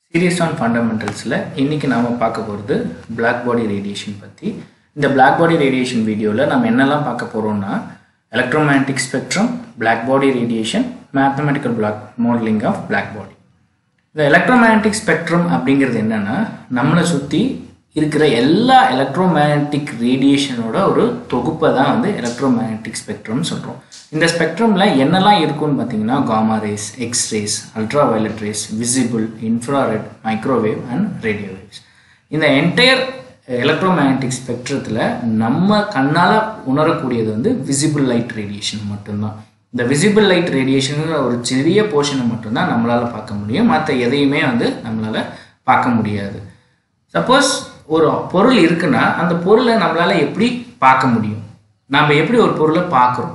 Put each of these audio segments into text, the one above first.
serious on ஃபண்டமெண்டல்ஸில் இன்றைக்கி நாம் பார்க்க போகிறது பிளாக் பாடி ரேடியேஷன் பற்றி இந்த பிளாக் பாடி ரேடியேஷன் வீடியோவில் நம்ம என்னெல்லாம் பார்க்க போகிறோம்னா electromagnetic spectrum black body radiation mathematical black modelling of black body இந்த எலக்ட்ரோமேக்னட்டிக் ஸ்பெக்ட்ரம் அப்படிங்கிறது என்னென்னா நம்மளை சுற்றி இருக்கிற எல்லா எலக்ட்ரோமேக்னட்டிக் ரேடியேஷனோட ஒரு தொகுப்பை தான் வந்து எலக்ட்ரோமேக்னட்டிக் ஸ்பெக்ட்ரம்னு சொல்கிறோம் இந்த ஸ்பெக்ட்ரமில் என்னெல்லாம் இருக்குன்னு பார்த்தீங்கன்னா gamma rays X rays ultraviolet rays visible infrared microwave and radio waves இந்த என்டையர் எலக்ட்ரோமேக்னட்டிக் ஸ்பெக்ட்ரத்தில் நம்ம கண்ணால் உணரக்கூடியது வந்து விசிபிள் லைட் ரேடியேஷன் மட்டும்தான் இந்த விசிபிள் லைட் ரேடியேஷனுங்கிற ஒரு சிறிய போர்ஷனை மட்டும்தான் நம்மளால் பார்க்க முடியும் மற்ற எதையுமே வந்து நம்மளால் பார்க்க முடியாது சப்போஸ் ஒரு பொருள் இருக்குன்னா அந்த பொருளை நம்மளால் எப்படி பார்க்க முடியும் நாம் எப்படி ஒரு பொருளை பார்க்குறோம்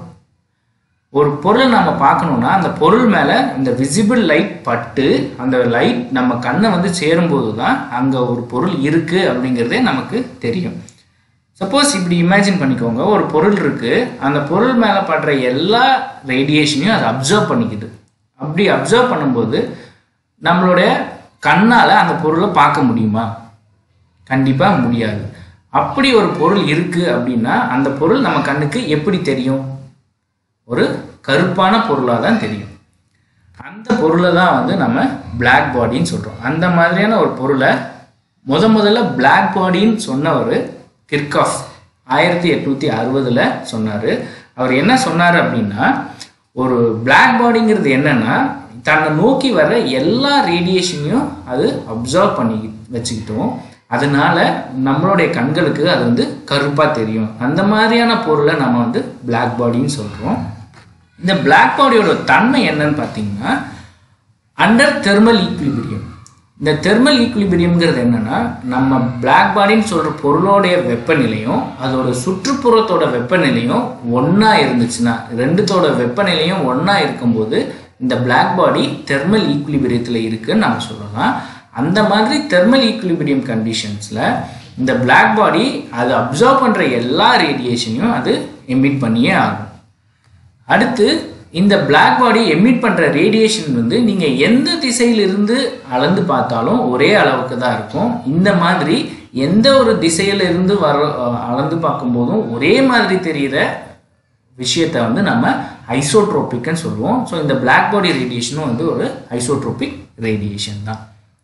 ஒரு பொருளை நம்ம பார்க்கணுன்னா அந்த பொருள் மேலே இந்த விசிபிள் லைட் பட்டு அந்த லைட் நம்ம கண்ணை வந்து சேரும்போது தான் அங்கே ஒரு பொருள் இருக்குது அப்படிங்கிறதே நமக்கு தெரியும் சப்போஸ் இப்படி இமேஜின் பண்ணிக்கோங்க ஒரு பொருள் இருக்குது அந்த பொருள் மேலே படுற எல்லா ரேடியேஷனையும் அது அப்சர்வ் பண்ணிக்குது அப்படி அப்சர்வ் பண்ணும்போது நம்மளுடைய கண்ணால் அந்த பொருளை பார்க்க முடியுமா கண்டிப்பாக முடியாது அப்படி ஒரு பொருள் இருக்குது அப்படின்னா அந்த பொருள் நம்ம கண்ணுக்கு எப்படி தெரியும் ஒரு கருப்பான பொருளாக தான் தெரியும் அந்த பொருளை தான் வந்து நம்ம பிளாக் பாடின்னு சொல்கிறோம் அந்த மாதிரியான ஒரு பொருளை முத முதல்ல பிளாக் பாடின்னு சொன்னவர் கிர்காஃப் ஆயிரத்தி எட்நூற்றி அறுபதில் சொன்னார் அவர் என்ன சொன்னார் அப்படின்னா ஒரு பிளாக் பாடிங்கிறது என்னன்னா தன்னை நோக்கி வர எல்லா ரேடியேஷனையும் அது அப்சர்வ் பண்ணி வச்சுக்கிட்டோம் அதனால நம்மளுடைய கண்களுக்கு அது வந்து கருப்பாக தெரியும் அந்த மாதிரியான பொருளை நம்ம வந்து பிளாக் பாடின்னு சொல்கிறோம் இந்த பிளாக் பாடியோட தன்மை என்னன்னு பார்த்தீங்கன்னா அண்டர் தெர்மல் ஈக்குலிபிரியம் இந்த தெர்மல் ஈக்குலிபிரியம்ங்கிறது என்னன்னா நம்ம பிளாக் பாடின்னு சொல்கிற பொருளோடைய வெப்பநிலையும் அதோட சுற்றுப்புறத்தோட வெப்பநிலையும் ஒன்றா இருந்துச்சுன்னா ரெண்டுத்தோட வெப்பநிலையும் ஒன்றா இருக்கும்போது இந்த பிளாக் பாடி தெர்மல் ஈக்குலிபிரியத்தில் இருக்குன்னு நம்ம சொல்லலாம் அந்த மாதிரி தெர்மல் ஈக்குலிபிரியம் கண்டிஷன்ஸில் இந்த பிளாக் பாடி அது அப்சர்வ் பண்ணுற எல்லா ரேடியேஷனையும் அது எமிட் பண்ணியே ஆகும் அடுத்து இந்த பிளாக் பாடி எமிட் பண்ணுற ரேடியேஷன் வந்து நீங்கள் எந்த திசையிலிருந்து அளந்து பார்த்தாலும் ஒரே அளவுக்கு தான் இருக்கும் இந்த மாதிரி எந்த ஒரு திசையிலிருந்து வர அளந்து பார்க்கும்போதும் ஒரே மாதிரி தெரிகிற விஷயத்தை வந்து நம்ம ஐசோட்ரோபிக்னு சொல்லுவோம் ஸோ இந்த பிளாக் பாடி ரேடியேஷனும் வந்து ஒரு ஐசோட்ரோபிக் ரேடியேஷன் தான்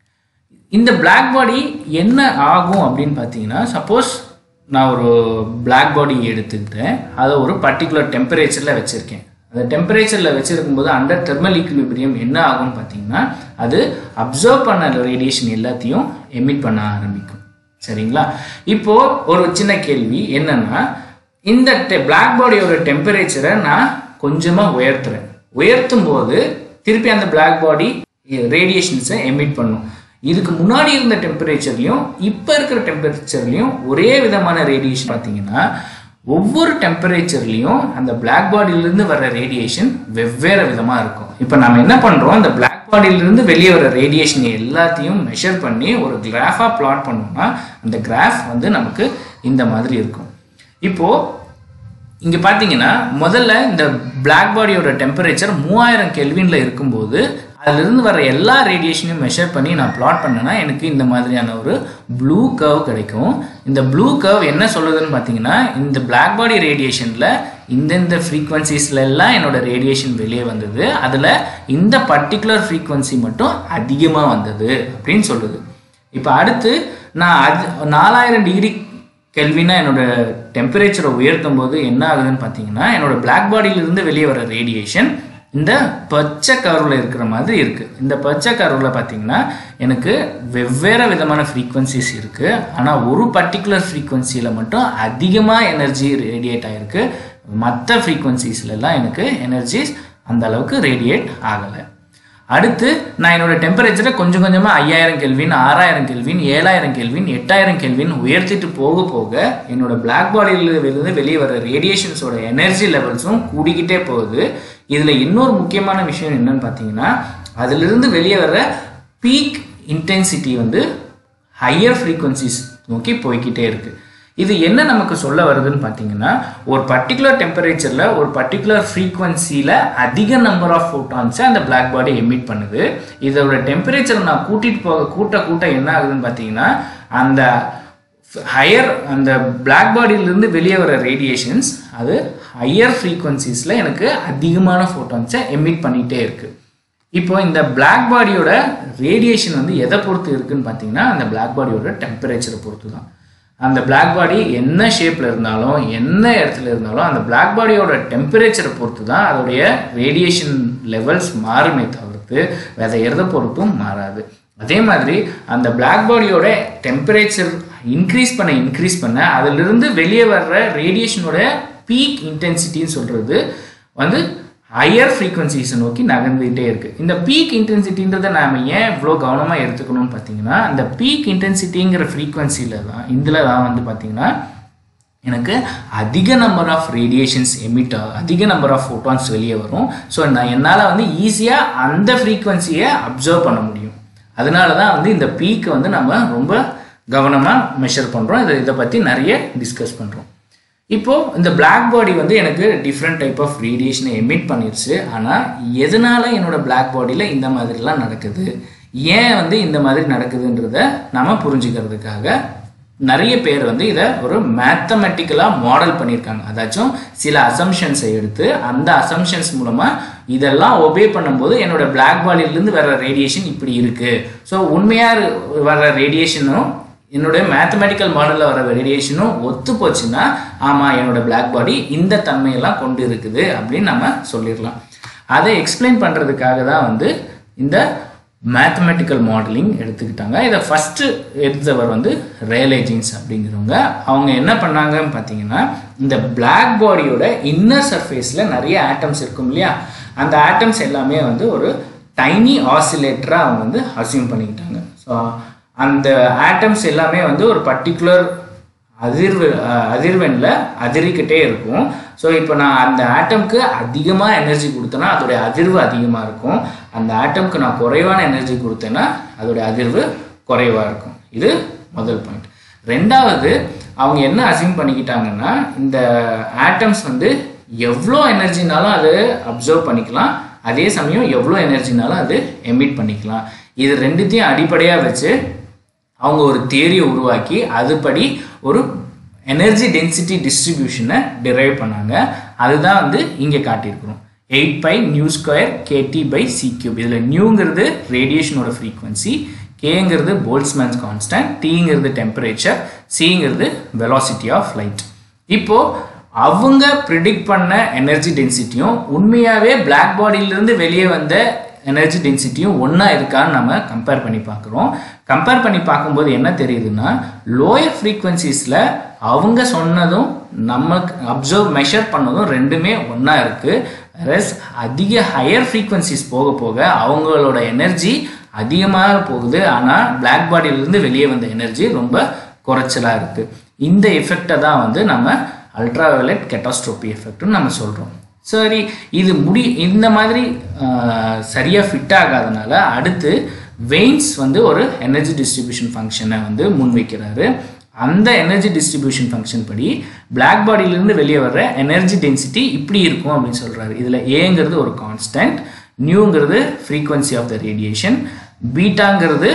இந்த பிளாக் பாடி என்ன ஆகும் அப்படின்னு பார்த்தீங்கன்னா சப்போஸ் நான் ஒரு பிளாக் பாடி எடுத்துக்கிட்டேன் அதை ஒரு பர்டிகுலர் டெம்பரேச்சரில் வச்சுருக்கேன் அந்த டெம்பரேச்சரில் வச்சுருக்கும்போது அண்டர் தெர்மல் ஈக்குலிபிரியம் என்ன ஆகும்னு பார்த்தீங்கன்னா அது அப்சர்வ் பண்ண ரேடியேஷன் எல்லாத்தையும் எமிட் பண்ண ஆரம்பிக்கும் சரிங்களா இப்போது ஒரு சின்ன கேள்வி என்னன்னா இந்த பிளாக் பாடியோட டெம்பரேச்சரை நான் கொஞ்சமாக உயர்த்துறேன் உயர்த்தும் போது திருப்பி அந்த பிளாக் பாடி ரேடியேஷன்ஸை எமிட் பண்ணும் இதுக்கு முன்னாடி இருந்த டெம்பரேச்சர்லையும் இப்போ இருக்கிற டெம்பரேச்சர்லையும் ஒரே விதமான ரேடியேஷன் பார்த்தீங்கன்னா ஒவ்வொரு டெம்பரேச்சர்லையும் அந்த பிளாக் பாடியிலேருந்து வர ரேடியேஷன் வெவ்வேறு விதமாக இருக்கும் இப்போ நம்ம என்ன பண்ணுறோம் அந்த பிளாக் பாடியிலிருந்து வெளியே வர ரேடியேஷன் எல்லாத்தையும் மெஷர் பண்ணி ஒரு கிராஃபாக பிளாட் பண்ணோம்னா அந்த கிராஃப் வந்து நமக்கு இந்த மாதிரி இருக்கும் இப்போது இங்கே பார்த்தீங்கன்னா முதல்ல இந்த பிளாக் பாடியோட டெம்பரேச்சர் மூவாயிரம் கெல்வினில் இருக்கும்போது அதிலிருந்து வர எல்லா ரேடியேஷனையும் மெஷர் பண்ணி நான் பிளாட் பண்ணேன்னா எனக்கு இந்த மாதிரியான ஒரு ப்ளூ கர்வ் கிடைக்கும் இந்த ப்ளூ கர்வ் என்ன சொல்லுதுன்னு பார்த்தீங்கன்னா இந்த பிளாக் பாடி ரேடியேஷனில் இந்தந்த ஃப்ரீக்வன்சிஸ்ல எல்லாம் என்னோட ரேடியேஷன் வெளியே வந்தது அதில் இந்த பர்டிகுலர் ஃப்ரீக்வன்சி மட்டும் அதிகமாக வந்தது அப்படின்னு சொல்லுது இப்போ அடுத்து நான் அது நாலாயிரம் டிகிரி கெல்வினா என்னோட டெம்பரேச்சரை உயர்த்தும் போது என்ன ஆகுதுன்னு பார்த்தீங்கன்னா என்னோட பிளாக் பாடியிலிருந்து வெளியே வர ரேடியேஷன் இந்த பச்சை கருவில் இருக்கிற மாதிரி இருக்குது இந்த பச்சை கருவில் பார்த்தீங்கன்னா எனக்கு வெவ்வேறு விதமான ஃப்ரீக்வன்சிஸ் இருக்குது ஆனால் ஒரு பர்டிகுலர் ஃப்ரீக்வன்சியில் மட்டும் அதிகமாக எனர்ஜி ரேடியேட் ஆகிருக்கு மற்ற ஃப்ரீக்வன்சிஸ்லாம் எனக்கு எனர்ஜிஸ் அந்த அளவுக்கு ரேடியேட் ஆகலை அடுத்து நான் என்னோட டெம்பரேச்சரை கொஞ்சம் கொஞ்சமாக ஐயாயிரம் கெல்வின் ஆறாயிரம் கெல்வின் ஏழாயிரம் கெல்வின் எட்டாயிரம் கெல்வின் உயர்த்திட்டு போக போக என்னோட பிளாக் பாடியிலிருந்து வெளியே வர ரேடியேஷன்ஸோட எனர்ஜி லெவல்ஸும் கூடிக்கிட்டே போகுது இதில் இன்னொரு முக்கியமான விஷயம் என்னன்னு பார்த்தீங்கன்னா அதிலிருந்து வெளியே வர பீக் இன்டென்சிட்டி வந்து ஹையர் ஃப்ரீக்வன்சிஸ் நோக்கி போய்கிட்டே இருக்குது இது என்ன நமக்கு சொல்ல வருதுன்னு பார்த்தீங்கன்னா ஒரு பர்டிகுலர் டெம்பரேச்சரில் ஒரு பர்டிகுலர் ஃப்ரீக்வன்சியில் அதிக நம்பர் ஆஃப் ஃபோட்டான்ஸை அந்த பிளாக் பாடி எமிட் பண்ணுது இதோட டெம்பரேச்சர் நான் கூட்டிகிட்டு போக கூட்ட கூட்ட என்ன ஆகுதுன்னு பார்த்தீங்கன்னா அந்த ஹையர் அந்த பிளாக் பாடியிலேருந்து வெளியே வர ரேடியேஷன்ஸ் அது ஹையர் ஃப்ரீக்வன்சிஸில் எனக்கு அதிகமான ஃபோட்டான்ஸை எமிட் பண்ணிகிட்டே இருக்குது இப்போ இந்த பிளாக் பாடியோட ரேடியேஷன் வந்து எதை பொறுத்து இருக்குன்னு பார்த்தீங்கன்னா அந்த பிளாக் பாடியோட டெம்பரேச்சரை பொறுத்து தான் அந்த பிளாக் பாடி என்ன ஷேப்பில் இருந்தாலும் என்ன இடத்துல இருந்தாலும் அந்த பிளாக் பாடியோட டெம்பரேச்சரை பொறுத்து தான் அதோடைய ரேடியேஷன் லெவல்ஸ் மாறுமே தவிர்த்து வேற எதை பொறுத்தும் மாறாது அதே மாதிரி அந்த பிளாக் பாடியோட டெம்பரேச்சர் இன்க்ரீஸ் பண்ண இன்க்ரீஸ் பண்ண அதிலிருந்து வெளியே வர்ற ரேடியேஷனோட பீக் இன்டென்சிட்டின்னு சொல்கிறது வந்து ஹையர் ஃப்ரீக்வன்சிஸை நோக்கி நகர்ந்துகிட்டே இருக்கு இந்த பீக் இன்டென்சிட்டின்றதை நாம் ஏன் இவ்வளோ கவனமாக எடுத்துக்கணும்னு பார்த்தீங்கன்னா அந்த பீக் இன்டென்சிட்டிங்கிற ஃப்ரீக்வன்சியில் தான் இதில் தான் வந்து பார்த்தீங்கன்னா எனக்கு அதிக நம்பர் ஆஃப் ரேடியேஷன்ஸ் எமிட் ஆகும் அதிக நம்பர் ஆஃப் ஃபோட்டான்ஸ் வெளியே வரும் ஸோ நான் என்னால் வந்து ஈஸியாக அந்த ஃப்ரீக்வன்சியை அப்சர்வ் பண்ண முடியும் அதனால தான் வந்து இந்த பீக்கை வந்து நம்ம ரொம்ப கவனமாக மெஷர் பண்ணுறோம் இதை இதை பற்றி நிறைய டிஸ்கஸ் பண்ணுறோம் இப்போது இந்த பிளாக் பாடி வந்து எனக்கு டிஃப்ரெண்ட் டைப் ஆஃப் ரேடியேஷனை எமிட் பண்ணிருச்சு ஆனால் எதனால என்னோட பிளாக் பாடியில் இந்த மாதிரிலாம் நடக்குது ஏன் வந்து இந்த மாதிரி நடக்குதுன்றத நம்ம புரிஞ்சுக்கிறதுக்காக நிறைய பேர் வந்து இதை ஒரு மேத்தமெட்டிக்கலாக மாடல் பண்ணியிருக்காங்க அதாச்சும் சில அசம்ஷன்ஸை எடுத்து அந்த அசம்ஷன்ஸ் மூலமாக இதெல்லாம் ஒபே பண்ணும்போது என்னோட பிளாக் பாடியிலேருந்து வர ரேடியேஷன் இப்படி இருக்குது ஸோ உண்மையாக வர ரேடியேஷனும் என்னுடைய மேத்தமெட்டிக்கல் மாடலில் வர ரேடியேஷனும் ஒத்து போச்சுன்னா ஆமாம் என்னோட பிளாக் பாடி இந்த தன்மையெல்லாம் கொண்டு இருக்குது அப்படின்னு நம்ம சொல்லிடலாம் அதை எக்ஸ்பிளைன் பண்ணுறதுக்காக தான் வந்து இந்த மேத்தமெட்டிக்கல் மாடலிங் எடுத்துக்கிட்டாங்க இதை ஃபஸ்ட்டு எடுத்தவர் வந்து ரேலே ஜீன்ஸ் அப்படிங்கிறவங்க அவங்க என்ன பண்ணாங்கன்னு பார்த்தீங்கன்னா இந்த பிளாக் பாடியோட இன்னர் சர்ஃபேஸில் நிறைய ஆட்டம்ஸ் இருக்கும் இல்லையா அந்த ஆட்டம்ஸ் எல்லாமே வந்து ஒரு டைனி ஆசிலேட்டராக அவங்க வந்து அசியூம் பண்ணிக்கிட்டாங்க ஸோ அந்த ஆட்டம்ஸ் எல்லாமே வந்து ஒரு பர்டிகுலர் அதிர்வு அதிர்வெண்ணில் அதிரிக்கிட்டே இருக்கும் ஸோ இப்போ நான் அந்த ஆட்டம்க்கு அதிகமாக எனர்ஜி கொடுத்தேன்னா அதோடைய அதிர்வு அதிகமாக இருக்கும் அந்த ஆட்டம்க்கு நான் குறைவான எனர்ஜி கொடுத்தேன்னா அதோடைய அதிர்வு குறைவாக இருக்கும் இது முதல் பாயிண்ட் ரெண்டாவது அவங்க என்ன அசியூம் பண்ணிக்கிட்டாங்கன்னா இந்த ஆட்டம்ஸ் வந்து எவ்வளோ எனர்ஜினாலும் அது அப்சர்வ் பண்ணிக்கலாம் அதே சமயம் எவ்வளோ எனர்ஜினாலும் அது எமிட் பண்ணிக்கலாம் இது ரெண்டுத்தையும் அடிப்படையாக வச்சு அவங்க ஒரு தியரியை உருவாக்கி அதுபடி ஒரு எனர்ஜி டென்சிட்டி டிஸ்ட்ரிபியூஷனை டிரைவ் பண்ணாங்க அதுதான் வந்து இங்கே காட்டியிருக்கிறோம் eight pi nu square K T pi C cube இதில் நியூங்கிறது ரேடியேஷனோட ஃப்ரீக்வன்சி கேங்கிறது போல்ட்ஸ்மேன்ஸ் கான்ஸ்டன்ட் டீங்கிறது டெம்பரேச்சர் சிங்கிறது வெலாசிட்டி ஆஃப் லைட் இப்போ அவங்க ப்ரிடிக்ட் பண்ண எனர்ஜி டென்சிட்டியும் உண்மையாகவே பிளாக் பாடியிலிருந்து வெளியே வந்த எனர்ஜி டென்சிட்டியும் ஒன்றா இருக்கான்னு நம்ம கம்பேர் பண்ணி பார்க்குறோம் கம்பேர் பண்ணி பார்க்கும்போது என்ன தெரியுதுன்னா லோயர் ஃப்ரீக்வன்சிஸில் அவங்க சொன்னதும் நமக்கு அப்சர்வ் மெஷர் பண்ணதும் ரெண்டுமே ஒன்றா இருக்குது ரெஸ் அதிக ஹையர் ஃப்ரீக்வன்சிஸ் போக போக அவங்களோட எனர்ஜி அதிகமாக போகுது ஆனால் பிளாக் பாடியிலேருந்து வெளியே வந்த எனர்ஜி ரொம்ப குறைச்சலாக இருக்குது இந்த எஃபெக்டை தான் வந்து நம்ம அல்ட்ராவயலட் கெட்டாஸ்ட்ரோபி எஃபெக்ட்னு நம்ம சொல்கிறோம் சரி இது முடி இந்த மாதிரி சரியாக ஃபிட் ஆகாதனால அடுத்து வெயின்ஸ் வந்து ஒரு எனர்ஜி டிஸ்ட்ரிபியூஷன் ஃபங்க்ஷனை வந்து முன்வைக்கிறாரு அந்த எனர்ஜி டிஸ்ட்ரிபியூஷன் ஃபங்க்ஷன் படி பிளாக் பாடியிலேருந்து வெளியே வர்ற எனர்ஜி டென்சிட்டி இப்படி இருக்கும் அப்படின்னு சொல்கிறாரு இதில் ஏங்கிறது ஒரு கான்ஸ்டன்ட் நியூங்கிறது ஃப்ரீக்வன்சி ஆஃப் த ரேடியேஷன் பீட்டாங்கிறது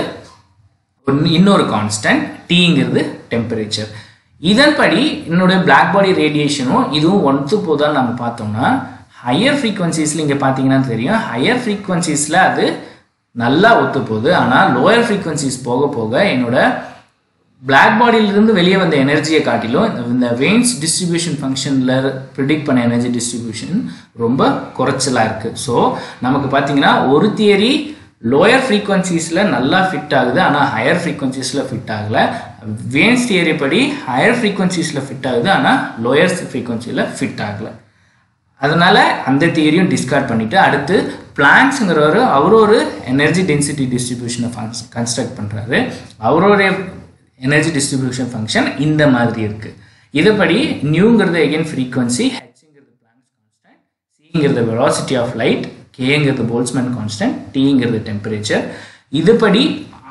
இன்னொரு கான்ஸ்டன்ட் டீங்கிறது டெம்பரேச்சர் இதன்படி என்னுடைய பிளாக் பாடி ரேடியேஷனும் இதுவும் ஒன்று போதான்னு நம்ம பார்த்தோம்னா ஹையர் ஃப்ரீக்வன்சிஸில் இங்கே பார்த்தீங்கன்னா தெரியும் ஹையர் ஃப்ரீக்வன்சிஸில் அது நல்லா ஒத்து போகுது ஆனால் லோயர் ஃப்ரீக்வன்சிஸ் போக போக என்னோட பிளாக் பாடியிலிருந்து வெளியே வந்த எனர்ஜியை காட்டிலும் இந்த வெயின்ஸ் டிஸ்ட்ரிபியூஷன் ஃபங்க்ஷனில் ப்ரிடிக்ட் பண்ண எனர்ஜி டிஸ்ட்ரிபியூஷன் ரொம்ப குறைச்சலாக இருக்குது ஸோ நமக்கு பார்த்தீங்கன்னா ஒரு தியரி லோயர் ஃப்ரீக்வன்சிஸில் நல்லா ஃபிட் ஆகுது ஆனால் ஹையர் ஃப்ரீக்வன்சிஸில் ஃபிட் ஆகலை வேன்ஸ் தியரி படி ஹையர் ஃப்ரீக்வன்சிஸில் ஃபிட் ஆகுது ஆனால் லோயர் ஃப்ரீக்வன்சியில் ஃபிட் ஆகலை அதனால அந்த தியரியும் டிஸ்கார்ட் பண்ணிட்டு அடுத்து பிளான்ஸுங்கிறவர் அவர் ஒரு எனர்ஜி டென்சிட்டி டிஸ்ட்ரிபியூஷனை ஃபங்க்ஷன் கன்ஸ்ட்ரக்ட் பண்ணுறாரு அவருடைய எனர்ஜி டிஸ்ட்ரிபியூஷன் ஃபங்க்ஷன் இந்த மாதிரி இருக்குது இதுபடி நியூங்கிறது எகெயின் ஃப்ரீக்வன்சி ஹெச்ங்கிறது பிளான்ஸ் கான்ஸ்டன்ட் சிங்கிறது வெலாசிட்டி ஆஃப் லைட் கேங்கிறது போல்ஸ்மேன் கான்ஸ்டன்ட் டீங்கிறது டெம்பரேச்சர் இதுபடி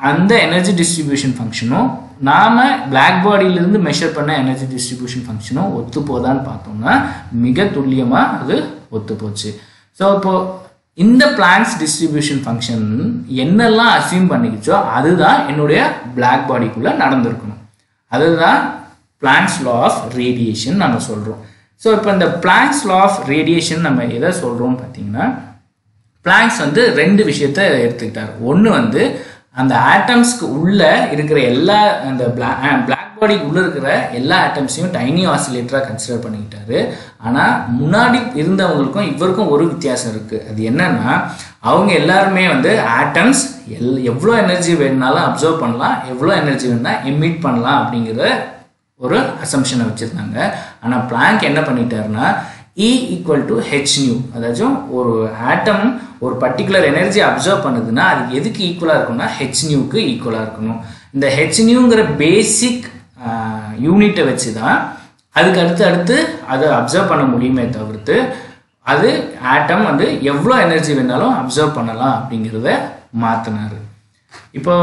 அந்த எனர்ஜி டிஸ்ட்ரிபியூஷன் ஃபங்க்ஷனும் நாம் பிளாக் பாடியிலிருந்து மெஷர் பண்ண எனர்ஜி டிஸ்ட்ரிபியூஷன் ஃபங்க்ஷனும் ஒத்து போதான்னு பார்த்தோம்னா மிக துல்லியமாக அது ஒத்து போச்சு ஸோ இப்போ இந்த பிளாங்க்ஸ் டிஸ்ட்ரிபியூஷன் ஃபங்க்ஷன் என்னெல்லாம் அசியூம் பண்ணிக்கிச்சோ அதுதான் என்னுடைய பிளாக் பாடிக்குள்ளே நடந்திருக்கணும் அதுதான் பிளாங்க்ஸ் லா ஆஃப் ரேடியேஷன் நம்ம சொல்கிறோம் ஸோ இப்போ இந்த பிளாங்க்ஸ் லா ஆஃப் ரேடியேஷன் நம்ம எதை சொல்கிறோம்னு பார்த்தீங்கன்னா பிளாங்க்ஸ் வந்து ரெண்டு விஷயத்த எடுத்துக்கிட்டார் ஒன்று வந்து அந்த ஆட்டம்ஸ்க்கு உள்ள இருக்கிற எல்லா அந்த பிளாக் பாடிக்கு உள்ள இருக்கிற எல்லா ஆட்டம்ஸையும் டைனி ஆசிலேட்டராக கன்சிடர் பண்ணிக்கிட்டாரு ஆனால் முன்னாடி இருந்தவங்களுக்கும் இவருக்கும் ஒரு வித்தியாசம் இருக்குது அது என்னன்னா அவங்க எல்லாருமே வந்து ஆட்டம்ஸ் எல் எவ்வளோ எனர்ஜி வேணுனாலும் அப்சர்வ் பண்ணலாம் எவ்வளோ எனர்ஜி வேணுனா எமிட் பண்ணலாம் அப்படிங்கிற ஒரு அசம்ஷனை வச்சுருந்தாங்க ஆனால் பிளாங்க் என்ன பண்ணிட்டாருன்னா E equal to H nu அதாச்சும் ஒரு ஆட்டம் ஒரு பர்டிகுலர் எனர்ஜி அப்சர்வ் பண்ணுதுன்னா அது எதுக்கு ஈக்குவலாக இருக்கும்னா ஹெச் நியூக்கு ஈக்குவலாக இருக்கணும் இந்த ஹெச் நியூங்கிற பேசிக் யூனிட்டை வச்சு தான் அதுக்கு அடுத்து அடுத்து அதை அப்சர்வ் பண்ண முடியுமே தவிர்த்து அது ஆட்டம் வந்து எவ்வளோ எனர்ஜி வேணாலும் அப்சர்வ் பண்ணலாம் அப்படிங்கிறத மாற்றினார் இப்போ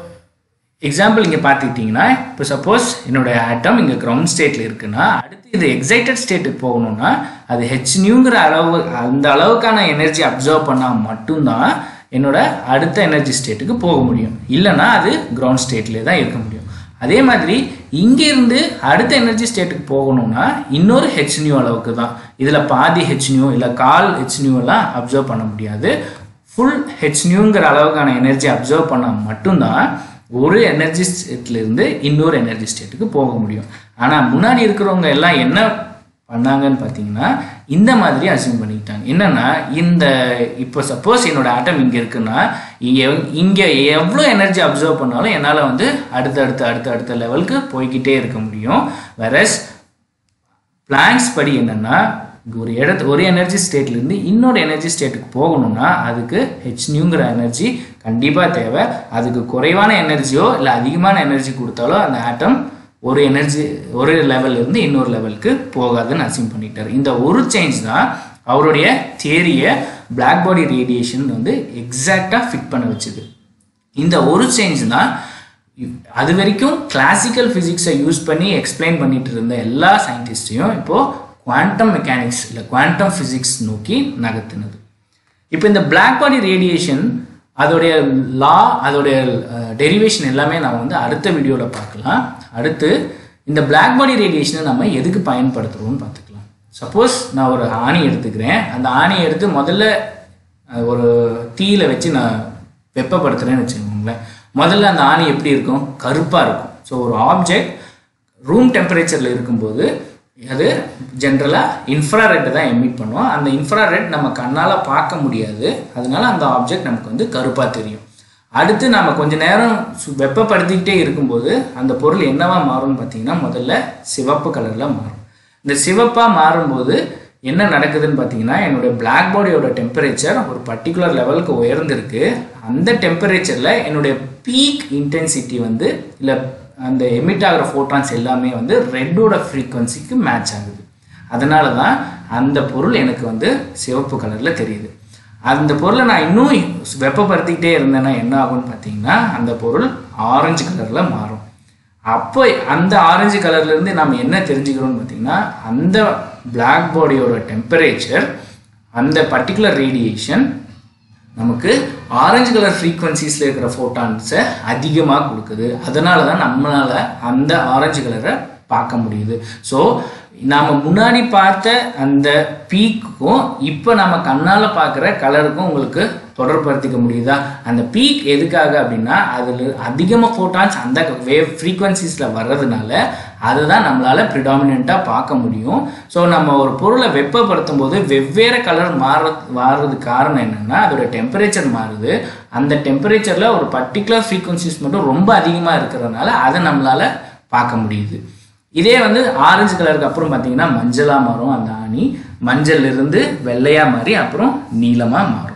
எக்ஸாம்பிள் இங்கே பார்த்துக்கிட்டிங்கன்னா இப்போ சப்போஸ் என்னோட ஆட்டம் இங்கே கிரவுண்ட் ஸ்டேட்டில் இருக்குன்னா அடுத்து இது எக்ஸைட்டட் ஸ்டேட்டுக்கு போகணும்னா அது ஹெச் நியூங்கிற அளவு அந்த அளவுக்கான எனர்ஜி அப்சர்வ் பண்ணால் மட்டும்தான் என்னோட அடுத்த எனர்ஜி ஸ்டேட்டுக்கு போக முடியும் இல்லைன்னா அது கிரவுண்ட் ஸ்டேட்லேயே தான் இருக்க முடியும் அதே மாதிரி இங்கேருந்து அடுத்த எனர்ஜி ஸ்டேட்டுக்கு போகணும்னா இன்னொரு ஹெச் நியூ அளவுக்கு தான் இதில் பாதி ஹெச் நியூ இல்லை கால் ஹெச் நியூ எல்லாம் அப்சர்வ் பண்ண முடியாது ஃபுல் ஹெச் நியூங்கிற அளவுக்கான எனர்ஜி அப்சர்வ் பண்ணால் மட்டும்தான் ஒரு எனர்ஜி ஸ்டேட்லேருந்து இன்னொரு எனர்ஜி ஸ்டேட்டுக்கு போக முடியும் ஆனால் முன்னாடி இருக்கிறவங்க எல்லாம் என்ன பண்ணாங்கன்னு பார்த்தீங்கன்னா இந்த மாதிரி அசியூம் பண்ணிக்கிட்டாங்க என்னன்னா இந்த இப்போ சப்போஸ் என்னோட ஆட்டம் இங்கே இருக்குன்னா இங்கே இங்கே எவ்வளோ எனர்ஜி அப்சர்வ் பண்ணாலும் என்னால் வந்து அடுத்த அடுத்த அடுத்த அடுத்த லெவலுக்கு போய்கிட்டே இருக்க முடியும் வெரஸ் பிளாங்க்ஸ் படி என்னன்னா ஒரு இடத்து ஒரு எனர்ஜி ஸ்டேட்லேருந்து இன்னொரு எனர்ஜி ஸ்டேட்டுக்கு போகணும்னா அதுக்கு ஹெச் நியூங்கிற எனர்ஜி கண்டிப்பாக தேவை அதுக்கு குறைவான எனர்ஜியோ இல்லை அதிகமான எனர்ஜி கொடுத்தாலோ அந்த ஆட்டம் ஒரு எனர்ஜி ஒரு லெவல்ல இருந்து இன்னொரு லெவலுக்கு போகாதுன்னு அசியூம் பண்ணிட்டார் இந்த ஒரு சேஞ்ச் தான் அவருடைய தியரியை பிளாக் பாடி ரேடியேஷன் வந்து எக்ஸாக்டாக ஃபிட் பண்ண வச்சுது இந்த ஒரு சேஞ்ச் தான் அது வரைக்கும் கிளாசிக்கல் ஃபிசிக்ஸை யூஸ் பண்ணி எக்ஸ்பிளைன் பண்ணிட்டு இருந்த எல்லா சயின்டிஸ்டையும் இப்போது குவாண்டம் மெக்கானிக்ஸ் இல்லை குவாண்டம் ஃபிசிக்ஸ் நோக்கி நகர்த்தினது இப்போ இந்த பிளாக் பாடி ரேடியேஷன் அதோடைய லா அதோடைய டெரிவேஷன் எல்லாமே நம்ம வந்து அடுத்த வீடியோவில் பார்க்கலாம் அடுத்து இந்த பிளாக் பாடி ரேடியேஷனை நம்ம எதுக்கு பயன்படுத்துகிறோம்னு பார்த்துக்கலாம் சப்போஸ் நான் ஒரு ஆணி எடுத்துக்கிறேன் அந்த ஆணியை எடுத்து முதல்ல ஒரு தீயில வச்சு நான் வெப்பப்படுத்துகிறேன்னு வச்சுக்கோங்களேன் முதல்ல அந்த ஆணி எப்படி இருக்கும் கருப்பாக இருக்கும் ஸோ ஒரு ஆப்ஜெக்ட் ரூம் டெம்பரேச்சரில் இருக்கும்போது அது ஜென்ரலாக இன்ஃப்ராரெட்டை தான் எமிட் பண்ணுவோம் அந்த இன்ஃப்ராரெட் நம்ம கண்ணால் பார்க்க முடியாது அதனால அந்த ஆப்ஜெக்ட் நமக்கு வந்து கருப்பாக தெரியும் அடுத்து நம்ம கொஞ்ச நேரம் வெப்பப்படுத்திக்கிட்டே இருக்கும்போது அந்த பொருள் என்னவா மாறும்னு பார்த்தீங்கன்னா முதல்ல சிவப்பு கலரில் மாறும் இந்த சிவப்பாக மாறும்போது என்ன நடக்குதுன்னு பார்த்தீங்கன்னா என்னோட பிளாக் பாடியோட டெம்பரேச்சர் ஒரு பர்டிகுலர் லெவலுக்கு உயர்ந்திருக்கு அந்த டெம்பரேச்சரில் என்னுடைய பீக் இன்டென்சிட்டி வந்து இல்லை அந்த எமிட் ஆகிற ஃபோட்டான்ஸ் எல்லாமே வந்து ரெட்டோட ஃப்ரீக்வன்சிக்கு மேட்ச் ஆகுது அதனால தான் அந்த பொருள் எனக்கு வந்து சிவப்பு கலரில் தெரியுது அந்த பொருளை நான் இன்னும் வெப்பப்படுத்திக்கிட்டே இருந்தேன்னா என்ன ஆகும்னு பார்த்தீங்கன்னா அந்த பொருள் ஆரஞ்சு கலரில் மாறும் அப்போ அந்த ஆரஞ்சு கலர்லேருந்து நம்ம என்ன தெரிஞ்சுக்கிறோம்னு பார்த்தீங்கன்னா அந்த பிளாக் பாடியோட டெம்பரேச்சர் அந்த பர்டிகுலர் ரேடியேஷன் நமக்கு ஆரஞ்சு கலர் ஃப்ரீக்வன்சிஸில் இருக்கிற ஃபோட்டான்ஸை அதிகமாக கொடுக்குது அதனால தான் நம்மளால் அந்த ஆரஞ்சு கலரை பார்க்க முடியுது ஸோ நாம் முன்னாடி பார்த்த அந்த பீக்குக்கும் இப்போ நம்ம கண்ணால் பார்க்குற கலருக்கும் உங்களுக்கு தொடர்படுத்திக்க முடியுதா அந்த பீக் எதுக்காக அப்படின்னா அதில் அதிகமாக ஃபோட்டான்ஸ் அந்த வேவ் ஃப்ரீக்வன்சிஸில் வர்றதுனால அதை தான் நம்மளால் ப்ரிடாமினண்ட்டாக பார்க்க முடியும் ஸோ நம்ம ஒரு பொருளை வெப்பப்படுத்தும் போது வெவ்வேறு கலர் மாற மாறுறதுக்கு காரணம் என்னென்னா அதோட டெம்பரேச்சர் மாறுது அந்த டெம்பரேச்சரில் ஒரு பர்டிகுலர் ஃப்ரீக்வன்சிஸ் மட்டும் ரொம்ப அதிகமாக இருக்கிறதுனால அதை நம்மளால் பார்க்க முடியுது இதே வந்து ஆரஞ்சு கலருக்கு அப்புறம் பார்த்தீங்கன்னா மஞ்சளாக மாறும் அந்த ஆணி மஞ்சள் இருந்து வெள்ளையாக மாறி அப்புறம் நீளமாக மாறும்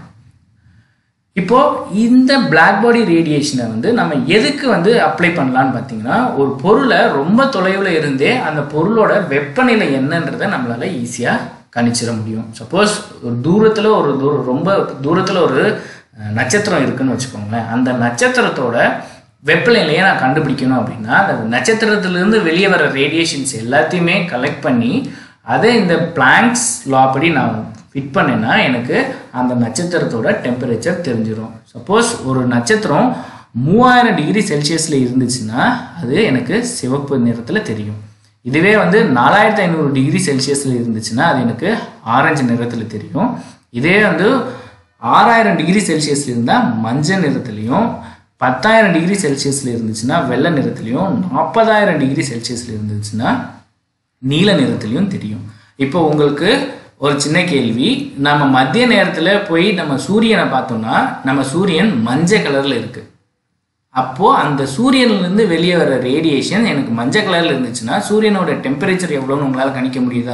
இப்போ இந்த பிளாக் பாடி ரேடியேஷனை வந்து நம்ம எதுக்கு வந்து அப்ளை பண்ணலான்னு பார்த்தீங்கன்னா ஒரு பொருளை ரொம்ப தொலைவில் இருந்தே அந்த பொருளோட வெப்பநிலை என்னன்றதை நம்மளால ஈஸியாக கணிச்சிட முடியும் சப்போஸ் ஒரு தூரத்தில் ஒரு தூரம் ரொம்ப தூரத்தில் ஒரு நட்சத்திரம் இருக்குன்னு வச்சுக்கோங்களேன் அந்த நட்சத்திரத்தோட வெப்பநிலையை நான் கண்டுபிடிக்கணும் அப்படின்னா அந்த நட்சத்திரத்திலிருந்து வெளியே வர ரேடியேஷன்ஸ் எல்லாத்தையுமே கலெக்ட் பண்ணி அதை இந்த பிளாங்க்ஸ் லா படி நான் ஃபிட் பண்ணேன்னா எனக்கு அந்த நட்சத்திரத்தோட டெம்பரேச்சர் தெரிஞ்சிடும் சப்போஸ் ஒரு நட்சத்திரம் மூவாயிரம் டிகிரி செல்சியஸில் இருந்துச்சுன்னா அது எனக்கு சிவப்பு நிறத்தில் தெரியும் இதுவே வந்து நாலாயிரத்தி ஐநூறு டிகிரி செல்சியஸில் இருந்துச்சுன்னா அது எனக்கு ஆரஞ்சு நிறத்தில் தெரியும் இதே வந்து ஆறாயிரம் டிகிரி செல்சியஸில் இருந்தால் மஞ்சள் நிறத்துலையும் பத்தாயிரம் டிகிரி செல்சியஸில் இருந்துச்சுன்னா வெள்ளை நிறத்துலையும் நாற்பதாயிரம் டிகிரி செல்சியஸில் இருந்துச்சுன்னா நீல நிறத்துலையும் தெரியும் இப்போ உங்களுக்கு ஒரு சின்ன கேள்வி நம்ம மத்திய நேரத்தில் போய் நம்ம சூரியனை பார்த்தோம்னா நம்ம சூரியன் மஞ்சள் கலரில் இருக்குது அப்போது அந்த சூரியன்லேருந்து வெளியே வர ரேடியேஷன் எனக்கு மஞ்சள் கலரில் இருந்துச்சுன்னா சூரியனோட டெம்பரேச்சர் எவ்வளோன்னு உங்களால் கணிக்க முடியுதா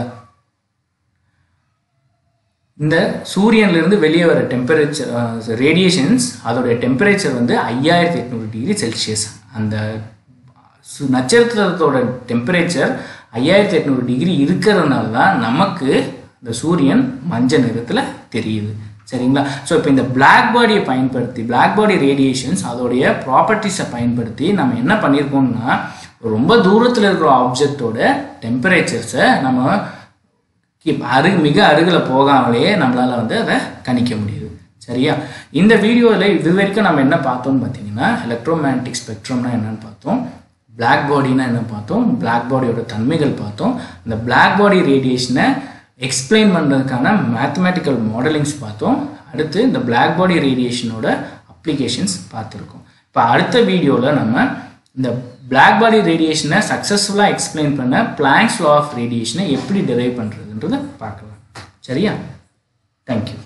இந்த சூரியன்லேருந்து வெளியே வர டெம்பரேச்சர் ரேடியேஷன்ஸ் அதோடைய டெம்பரேச்சர் வந்து ஐயாயிரத்தி எட்நூறு டிகிரி செல்சியஸ் அந்த சு- நட்சத்திரத்தோட டெம்பரேச்சர் ஐயாயிரத்தி எட்நூறு டிகிரி இருக்கிறதுனால தான் நமக்கு இந்த சூரியன் மஞ்சள் நிறத்தில் தெரியுது சரிங்களா ஸோ இப்போ இந்த பிளாக் பாடியை பயன்படுத்தி பிளாக் பாடி ரேடியேஷன்ஸ் அதோடைய ப்ராப்பர்ட்டிஸை பயன்படுத்தி நம்ம என்ன பண்ணியிருக்கோம்னா ரொம்ப தூரத்தில் இருக்கிற ஆப்ஜெக்டோட டெம்பரேச்சர்ஸை நம்ம கி- அரு மிக அருகில் போகாமலேயே நம்மளால் வந்து அதை கணிக்க முடியுது சரியா இந்த வீடியோவில் இது வரைக்கும் நம்ம என்ன பார்த்தோம்னு பார்த்தீங்கன்னா எலக்ட்ரோமேக்னட்டிக் ஸ்பெக்ட்ரம்னா என்னன்னு பார்த்தோம் Black பாடினா என்ன பார்த்தோம் Black பாடியோட தன்மைகள் பார்த்தோம் இந்த Black பாடி ரேடியேஷனை எக்ஸ்பிளைன் பண்ணுறதுக்கான மேத்தமேட்டிக்கல் மாடலிங்ஸ் பார்த்தோம் அடுத்து இந்த Black பாடி ரேடியேஷனோட அப்ளிகேஷன்ஸ் பார்த்துருக்கோம் இப்போ அடுத்த வீடியோவில் நம்ம இந்த Black பாடி ரேடியேஷனை சக்ஸஸ்ஃபுல்லாக எக்ஸ்பிளைன் பண்ண பிளாங்க்ஸ் லா ஆஃப் ரேடியேஷனை எப்படி டெரைவ் பண்ணுறதுன்றதை பார்க்கலாம் சரியா தேங்க்யூ